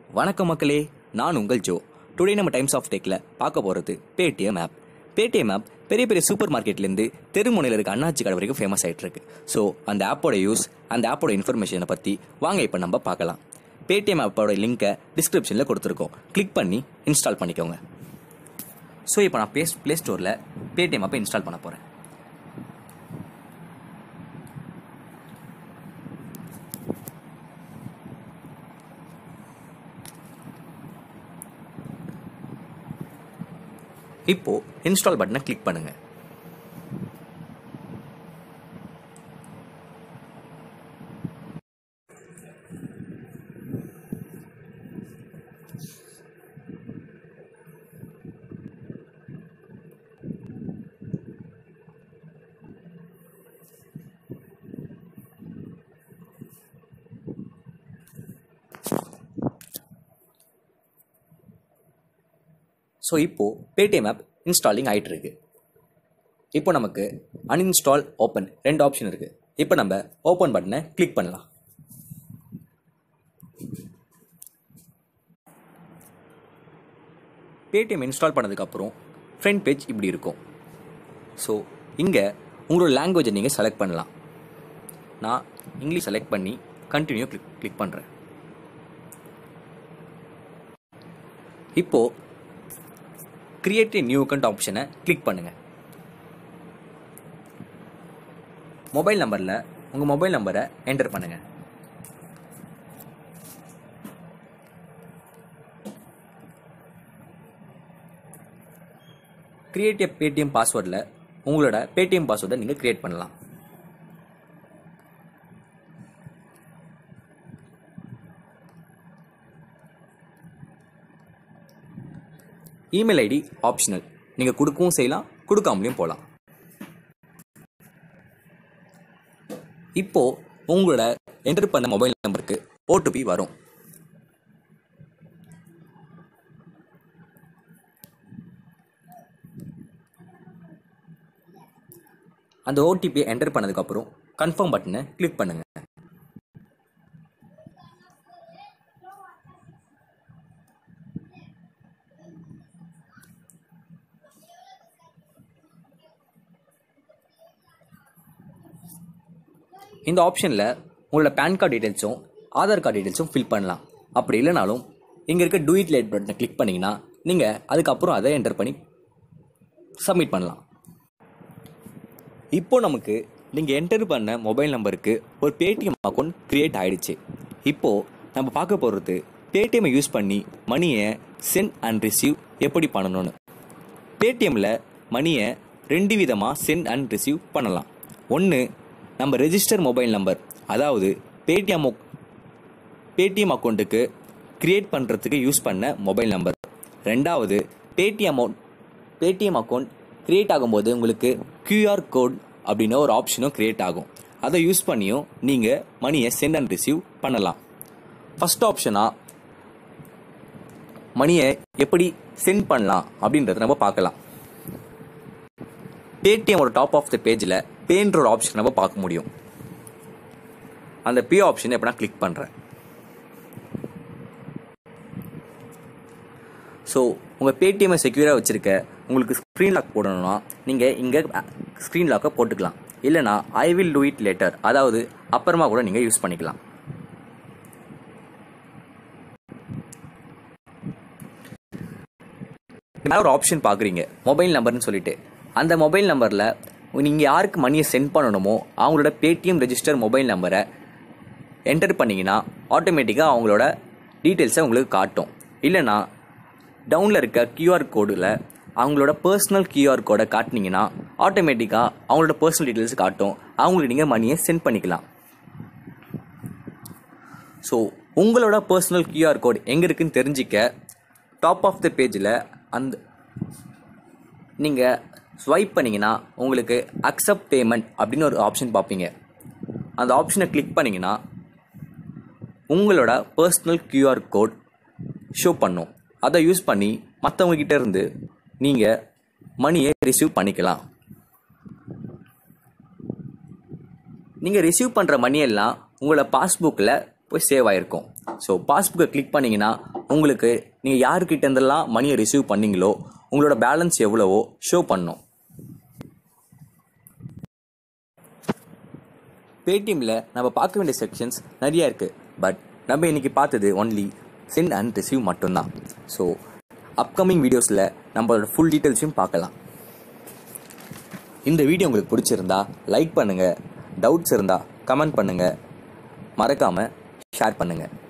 வணக்கம் மக்களே நான் உங்கள் ஜோ டுடே நம்ம டைம்ஸ் ஆஃப் டெக்கில் பார்க்க போகிறது பேடிஎம் ஆப் பேடிஎம் ஆப் பெரிய பெரிய சூப்பர் மார்க்கெட்லேருந்து தெருமுனையில் இருக்க அண்ணாச்சி கடை வரைக்கும் ஃபேமஸ் ஆகிட்டு இருக்கு ஸோ அந்த ஆப்போட யூஸ் அந்த ஆப்போட இன்ஃபர்மேஷனை பற்றி வாங்க இப்போ நம்ம பார்க்கலாம் பேடிஎம் ஆப்போட லிங்க்கை டிஸ்கிரிப்ஷனில் கொடுத்துருக்கோம் கிளிக் பண்ணி இன்ஸ்டால் பண்ணிக்கோங்க ஸோ இப்போ நான் பேஸ் ப்ளே ஸ்டோரில் பேடிஎம் ஆப்பை இன்ஸ்டால் பண்ண போகிறேன் இப்போ இன்ஸ்டால் பட்டனை கிளிக் பண்ணுங்க ஸோ இப்போது பேடிஎம் ஆப் இன்ஸ்டாலிங் ஆகிட்டு இருக்கு இப்போ நமக்கு அன்இன்ஸ்டால் ஓப்பன் ரெண்டு ஆப்ஷன் இருக்குது இப்போ நம்ம ஓப்பன் பட்டனை கிளிக் பண்ணலாம் பேடிஎம் இன்ஸ்டால் பண்ணதுக்கப்புறம் ஃப்ரண்ட் பேஜ் இப்படி இருக்கும் ஸோ இங்கே உங்களோட லாங்குவேஜை நீங்கள் செலக்ட் பண்ணலாம் நான் இங்கிலீஷ் செலக்ட் பண்ணி கண்டினியூ கிளிக் கிளிக் பண்ணுறேன் இப்போது கிரியேட் a நியூ அக்கௌண்ட் ஆப்ஷனை கிளிக் பண்ணுங்கள் மொபைல் நம்பரில் உங்கள் மொபைல் நம்பரை என்டர் பண்ணுங்கள் கிரியேட் a பேடிஎம் பாஸ்வேர்டில் உங்களோட பேடிஎம் பாஸ்வேர்டை நீங்கள் கிரியேட் பண்ணலாம் இமெயில் ஐடி ஆப்ஷனல் நீங்கள் கொடுக்கவும் செய்யலாம் கொடுக்காமலையும் போகலாம் இப்போ உங்களோட என்டர் பண்ண மொபைல் நம்பருக்கு ஓடிபி வரும் அந்த ஓடிபியை என்டர் பண்ணதுக்கப்புறம் கன்ஃபார்ம் பட்டனை கிளிக் பண்ணுங்க இந்த ஆப்ஷனில் உங்களோட பேன் கார்டு டீட்டெயில்ஸும் ஆதார் கார்டு டீட்டெயில்ஸும் ஃபில் பண்ணலாம் அப்படி இல்லைனாலும் இங்கே இருக்க டூ இட் லேட் பட்டனை கிளிக் பண்ணிங்கன்னா நீங்கள் அதுக்கப்புறம் அதை என்டர் பண்ணி சப்மிட் பண்ணலாம் இப்போ நமக்கு நீங்கள் என்டர் பண்ண மொபைல் நம்பருக்கு ஒரு பேடிஎம் அக்கௌண்ட் க்ரியேட் ஆயிடுச்சு இப்போது நம்ம பார்க்க போகிறது பேடிஎம்மை யூஸ் பண்ணி மணியை சென்ட் அண்ட் ரிசீவ் எப்படி பண்ணணும்னு பேடிஎம்மில் மணியை ரெண்டு விதமாக சென்ட் அண்ட் ரிசீவ் பண்ணலாம் ஒன்று நம்ம ரெஜிஸ்டர் மொபைல் நம்பர் அதாவது பேடிஎம் பேடிஎம் அக்கௌண்ட்டுக்கு கிரியேட் பண்ணுறதுக்கு யூஸ் பண்ண மொபைல் நம்பர் ரெண்டாவது பேடிஎம் பேடிஎம் அக்கௌண்ட் கிரியேட் ஆகும்போது உங்களுக்கு கியூஆர் கோட் அப்படின்னு ஒரு ஆப்ஷனும் கிரியேட் ஆகும் அதை யூஸ் பண்ணியும் நீங்கள் மணியை சென்ட் அண்ட் ரிசீவ் பண்ணலாம் ஃபஸ்ட் ஆப்ஷனாக மணியை எப்படி சென்ட் பண்ணலாம் அப்படின்றத நம்ம பார்க்கலாம் பேடிஎம்மோட டாப் ஆஃப் த பேஜில் பேன்ற ஒரு ஆப்ஷன் நம்ம பார்க்க முடியும் அந்த பே ஆப்ஷனை எப்போ நான் கிளிக் பண்ணுறேன் ஸோ உங்கள் பேடிஎம்மை செக்யூராக வச்சுருக்க உங்களுக்கு ஸ்க்ரீன் லாக் போடணும்னா நீங்கள் இங்கே ஸ்க்ரீன் லாக்கை போட்டுக்கலாம் இல்லைனா I will do it later அதாவது அப்புறமா கூட நீங்கள் யூஸ் பண்ணிக்கலாம் மேலே ஒரு ஆப்ஷன் பார்க்குறீங்க மொபைல் நம்பர்னு சொல்லிட்டு அந்த மொபைல் நம்பரில் நீங்கள் யாருக்கு மணியை சென்ட் பண்ணணுமோ அவங்களோட பேடிஎம் ரெஜிஸ்டர் மொபைல் நம்பரை என்டர் பண்ணிங்கன்னா ஆட்டோமேட்டிக்காக அவங்களோட டீட்டெயில்ஸை உங்களுக்கு காட்டும் இல்லைனா டவுனில் இருக்க கியூஆர் கோடில் அவங்களோட பர்சனல் கியூஆர் கோடை காட்டினீங்கன்னா ஆட்டோமேட்டிக்காக அவங்களோட பர்சனல் டீட்டெயில்ஸ் காட்டும் அவங்களுக்கு நீங்கள் மணியை சென்ட் பண்ணிக்கலாம் ஸோ உங்களோட பர்சனல் கியூஆர் கோட் எங்கே இருக்குன்னு தெரிஞ்சிக்க டாப் ஆஃப் த பேஜில் அந்த நீங்கள் ஸ்வைப் பண்ணிங்கன்னா உங்களுக்கு அக்செப்ட் பேமெண்ட் அப்படின்னு ஒரு ஆப்ஷன் பார்ப்பீங்க அந்த ஆப்ஷனை கிளிக் பண்ணிங்கன்னா உங்களோட பர்சனல் கியூஆர் கோட் ஷோ பண்ணும் அதை யூஸ் பண்ணி மற்றவங்ககிட்ட இருந்து நீங்கள் மணியை ரிசீவ் பண்ணிக்கலாம் நீங்கள் ரிசீவ் பண்ணுற மணியெல்லாம் உங்களோட பாஸ்புக்கில் போய் சேவ் ஆகிருக்கும் ஸோ பாஸ்புக்கை கிளிக் பண்ணிங்கன்னா உங்களுக்கு நீங்கள் யாருக்கிட்ட இருந்தெல்லாம் மணியை ரிசீவ் பண்ணீங்களோ உங்களோட பேலன்ஸ் எவ்வளவோ ஷோ பண்ணும் பேடிஎம்மில் நம்ம பார்க்க வேண்டிய செக்ஷன்ஸ் நிறைய இருக்குது பட் நம்ம இன்னைக்கு பார்த்தது ஒன்லி சென்ட் அண்ட் ரிசீவ் மட்டும்தான் ஸோ அப்கமிங் வீடியோஸில் நம்மளோட ஃபுல் டீட்டெயில்ஸையும் பார்க்கலாம் இந்த வீடியோ உங்களுக்கு பிடிச்சிருந்தா லைக் பண்ணுங்கள் டவுட்ஸ் இருந்தால் கமெண்ட் பண்ணுங்கள் மறக்காமல் ஷேர் பண்ணுங்கள்